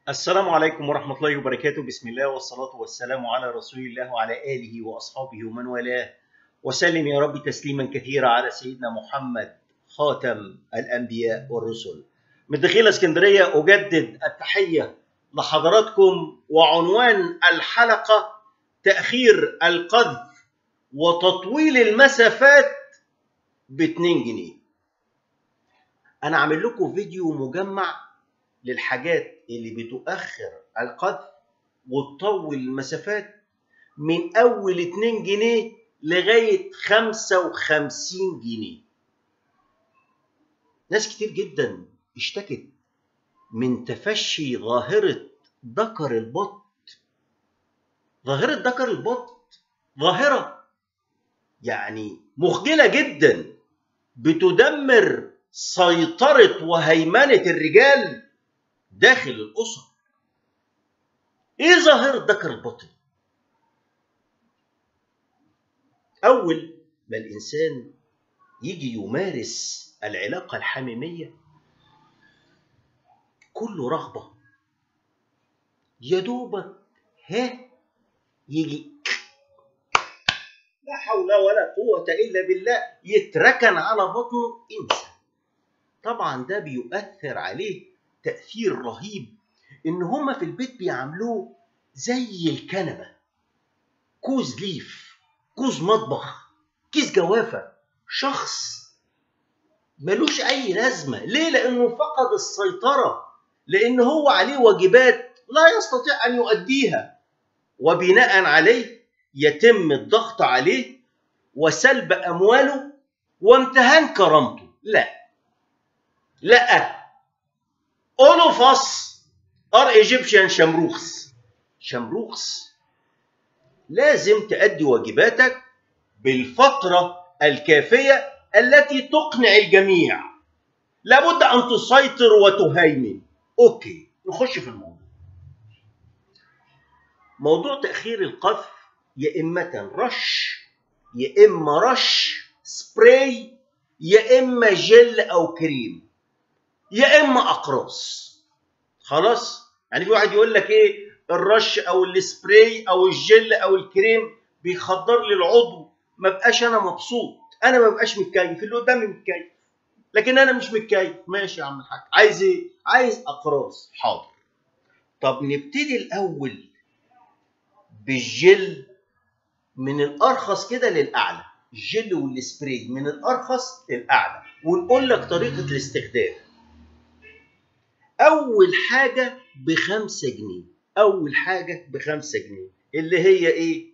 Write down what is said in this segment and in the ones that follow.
السلام عليكم ورحمة الله وبركاته بسم الله والصلاة والسلام على رسول الله وعلى آله وأصحابه ومن والاه وسلم يا رب تسليما كثيرا على سيدنا محمد خاتم الأنبياء والرسل من دخيل اسكندرية أجدد التحية لحضراتكم وعنوان الحلقة تأخير القذف وتطويل المسافات ب 2 جنيه أنا عامل لكم فيديو مجمع للحاجات اللي بتؤخر القذف وتطول المسافات من اول 2 جنيه لغايه 55 جنيه ناس كتير جدا اشتكت من تفشي ظاهره ذكر البط ظاهره ذكر البط ظاهره يعني مخجله جدا بتدمر سيطره وهيمنه الرجال داخل الأسر إيه ظاهرة ذكر البطن؟ أول ما الإنسان يجي يمارس العلاقة الحميمية كله رغبة يا دوبك ها يجي لا حول ولا قوة إلا بالله يتركن على بطنه انسى طبعا ده بيؤثر عليه تأثير رهيب إن هما في البيت بيعاملوه زي الكنبة كوز ليف كوز مطبخ كيس جوافة شخص ملوش أي لازمة ليه؟ لأنه فقد السيطرة لأن هو عليه واجبات لا يستطيع أن يؤديها وبناء عليه يتم الضغط عليه وسلب أمواله وامتهان كرامته لا لا all of us are Egyptian شمروخس شمروخس لازم تأدي واجباتك بالفترة الكافية التي تقنع الجميع لابد أن تسيطر وتهيمن أوكي نخش في الموضوع موضوع تأخير القذف يا إما رش يا إما رش سبراي يا إما جل أو كريم يا اما اقراص خلاص يعني في واحد يقول لك ايه الرش او السبراي او الجل او الكريم بيخدر لي العضو ما بقاش انا مبسوط انا ما بقاش متكيف اللي قدامي متكيف لكن انا مش متكيف ماشي يا عم الحاج عايز ايه عايز اقراص حاضر طب نبتدي الاول بالجل من الارخص كده للاعلى الجل والسبراي من الارخص للاعلى ونقول لك طريقه الاستخدام أول حاجة بخمسة جنيه أول حاجة بخمسة جنيه اللي هي إيه؟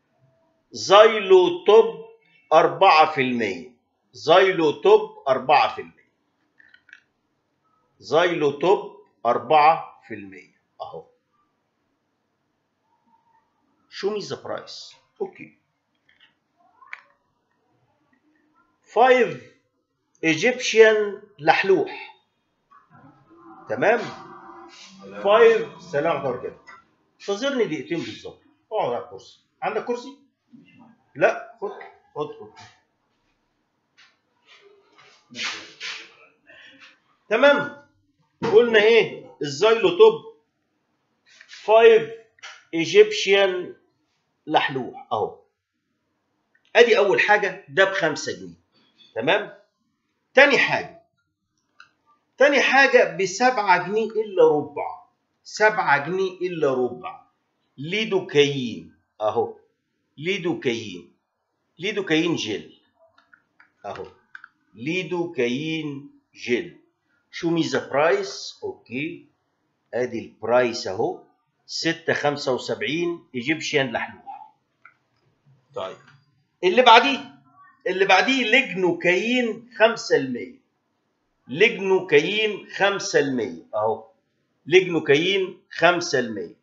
زايلو توب أربعة في المية زايلو توب أربعة في المية زايلو توب أربعة في المية أهو شو مي ذا برايس أوكي 5 ايجيبشن لحلوح تمام 5 سلام عليكم انتظرني دقيقتين بالظبط اقعد على الكرسي عندك كرسي لا خد خد خد تمام قلنا ايه الزايلو توب 5 ايجيبشن لحلوح اهو ادي اول حاجه ده بخمسة جنيه تمام تاني حاجه تاني حاجة بسبعة جنيه إلا ربع سبعة جنيه إلا ربع ليدوكايين أهو ليدوكايين ليدوكايين جل أهو ليدوكايين جل شو ميزة برايس أوكي أدي البرايس أهو ستة خمسة وسبعين إيجيبشيان لحلوح طيب اللي بعديه اللي بعديه لجنوكايين خمسة المية لجنوكايين 5% اهو لجنوكايين 5%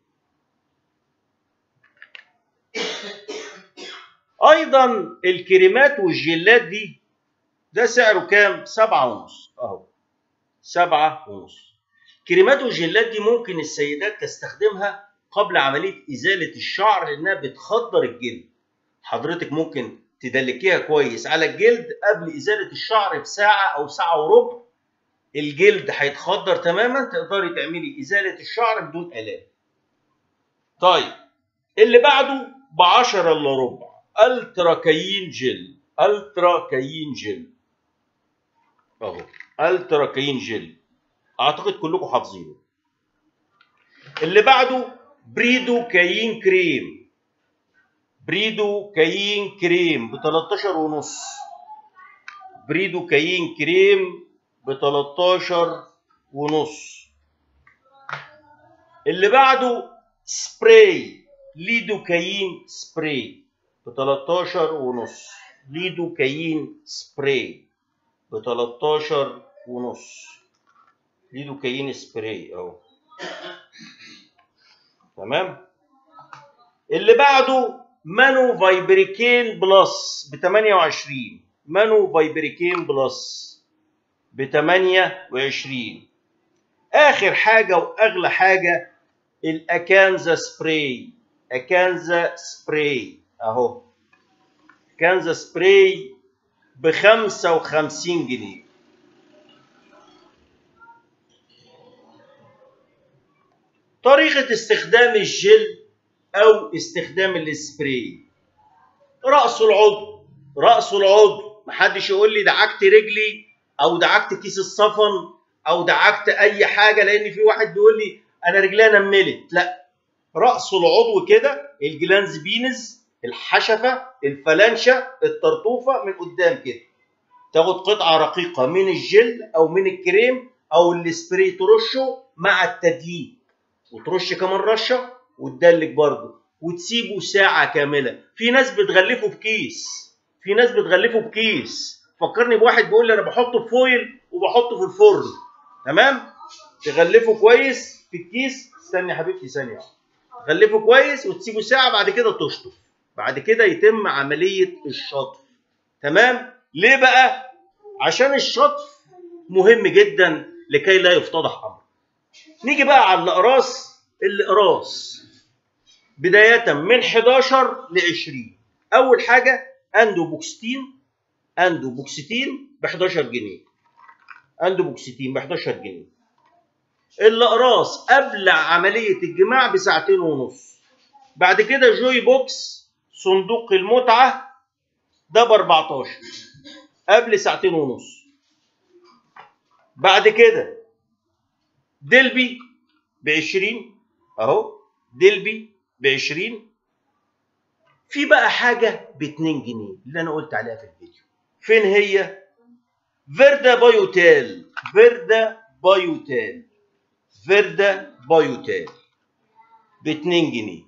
ايضا الكريمات والجلات دي ده سعره كام؟ سبعة ونص اهو سبعة ونص كريمات والجلات دي ممكن السيدات تستخدمها قبل عملية إزالة الشعر لأنها بتخدر الجلد حضرتك ممكن تدلكيها كويس على الجلد قبل إزالة الشعر بساعة أو ساعة وربع الجلد هيتخدر تماما تقدري تعملي ازاله الشعر بدون الام طيب اللي بعده ب 10 الا ربع الترا كاين جل الترا كاين جل اهو الترا كاين جل اعتقد كلكم حافظينه اللي بعده بريدو كاين كريم بريدو كاين كريم ب 13 ونص بريدو كاين كريم ب 13 ونص اللي بعده سبراي ليدوكاين سبراي ب 13 ونص ليدوكاين سبراي ب 13 ونص ليدوكاين سبراي اهو تمام اللي بعده مانو فايبريكين بلس ب 28 مانو فايبريكين بلس ب 28 اخر حاجه واغلى حاجه الاكانزا سبراي اكانزا سبراي اهو كانزا سبراي ب 55 جنيه طريقة استخدام الجل أو استخدام السبراي رأس العضو رأس العضو محدش يقول لي دعكت رجلي أو دعكت كيس الصفن أو دعكت أي حاجة لأن في واحد بيقول لي أنا رجليا نملت لا رأس العضو كده الجلانز بينز الحشفة الفلانشة الطرطوفة من قدام كده تاخد قطعة رقيقة من الجل أو من الكريم أو السبراي ترشه مع التدليك وترش كمان رشه وتدلك برضه وتسيبه ساعه كامله في ناس بتغلفه بكيس في ناس بتغلفه بكيس فكرني بواحد بيقول لي انا بحطه في فويل وبحطه في الفرن تمام تغلفه كويس في الكيس استني يا حبيبتي ثانيه تغلفه كويس وتسيبه ساعه بعد كده تشطف بعد كده يتم عمليه الشطف تمام ليه بقى عشان الشطف مهم جدا لكي لا يفتضح امر نيجي بقى على الاقراص الاقراص بداية من 11 ل 20 أول حاجة أندو بوكستين أندو بوكستين ب 11 جنيه أندو بوكستين ب 11 جنيه الأقراص قبل عملية الجماع بساعتين ونص بعد كده جوي بوكس صندوق المتعة ده ب 14 قبل ساعتين ونص بعد كده دلبي ب 20 اهو دلبي ب 20 في بقى حاجه ب 2 جنيه اللي انا قلت عليها في الفيديو فين هي فيردا بايوتال فيردا بايوتال فيردا بايوتال ب 2 جنيه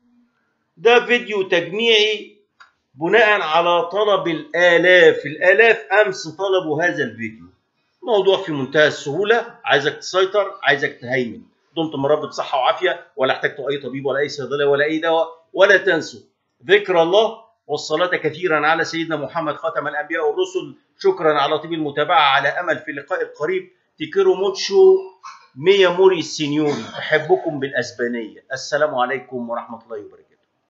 ده فيديو تجميعي بناء على طلب الالاف الالاف امس طلبوا هذا الفيديو موضوع في منتهى السهولة عايزك تسيطر عايزك تهيمن دمتم مربى بصحة وعافية ولا احتجتوا أي طبيب ولا أي صيدلية ولا أي دواء ولا تنسوا ذكر الله والصلاة كثيرا على سيدنا محمد خاتم الأنبياء والرسل شكرا على طيب المتابعة على أمل في اللقاء القريب تيكيرو موتشو ميا موري السينيوري أحبكم بالأسبانية السلام عليكم ورحمة الله وبركاته